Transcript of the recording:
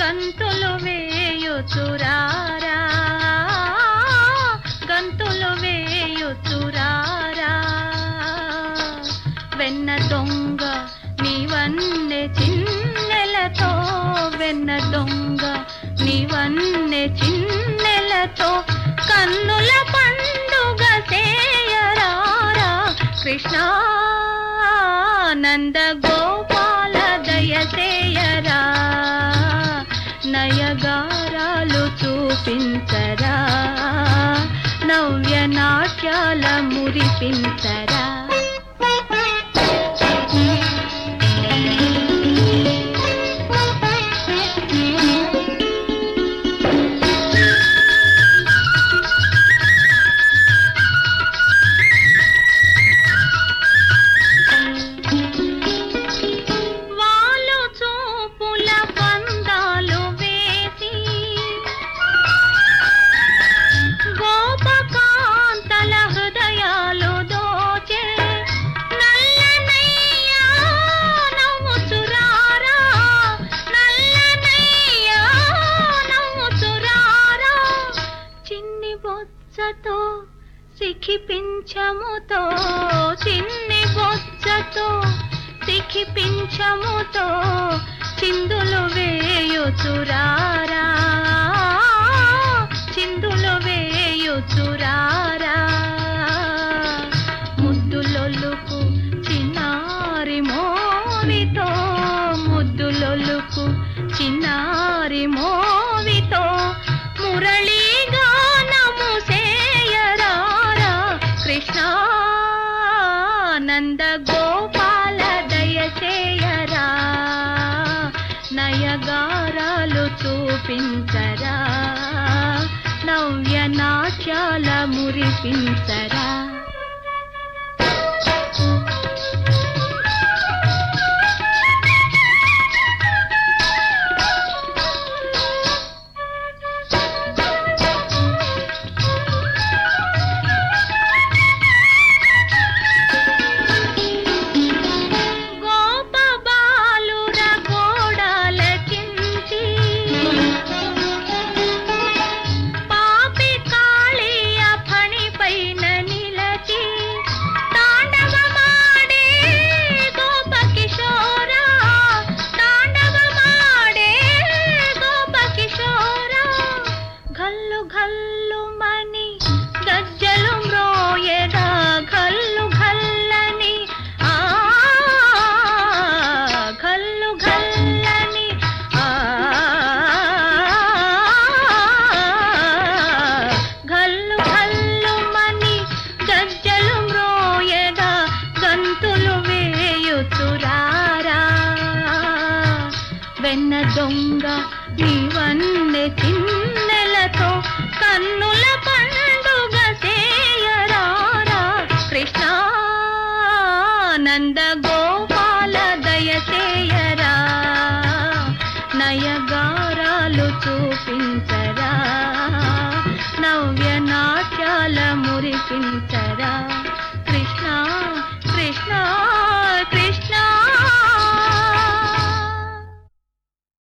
గంతులు వేయుచురారా గంతులు వేయుచురారా వెన్న దొంగ నీవన్నె చిన్నెలతో వెన్న దొంగ నీవన్నె చిన్నెలతో కన్నుల పండుగ చేయరారా కృష్ణ నంద గోపాల దయసేయరా నయగారాలు చూపించరా నవ్య నాట్యాల మురిపించరా వాలు చూపుల పందాలు వేసి గోపకాంతల హృదయాలు దోచే నల్లనయ్యా నవ్వుచురారా నల్లనయ్యా నవ్వుచురారా చిన్ని బొచ్చతో సిఖిపించముతో చిన్ని బొచ్చతో సిఖిపించముతో చిందులు వేయుచురారా చిందులు వేయుచురారా ముద్దులొల్లుకు చిన్నారి మోవితో ముద్దులొల్లుకు చిన్నారి మోవితో మురళీ గానము సేయరారా కృష్ణ నంద గోపాల దయచేయరా నయగారాలు చూపించరా నవ్య నాట్యాల మురిపించరా గోప బాలుర గోడలకించి పాపి కాళీయ ఫణిపైన నిలచి తాండవమాడే గోప కిశోరా తాండవమాడే గోప కిశోరా గల్లు గల్లు మని గజ్జలు మ్రోయగా గల్లు గల్లని ఆ గల్లు గల్లని ఆ గల్లు గల్లు మని గజ్జలు మ్రోయగా గంతులు వేయుచురారా వెన్న దొంగ నీవన్నె చిన్నెలతో కన్నుల పండుగ చేయరారా కృష్ణ నంద గోపాల దయచేయరా నయగారాలు చూపించరా నవ్య నాట్యాల మురిపించరా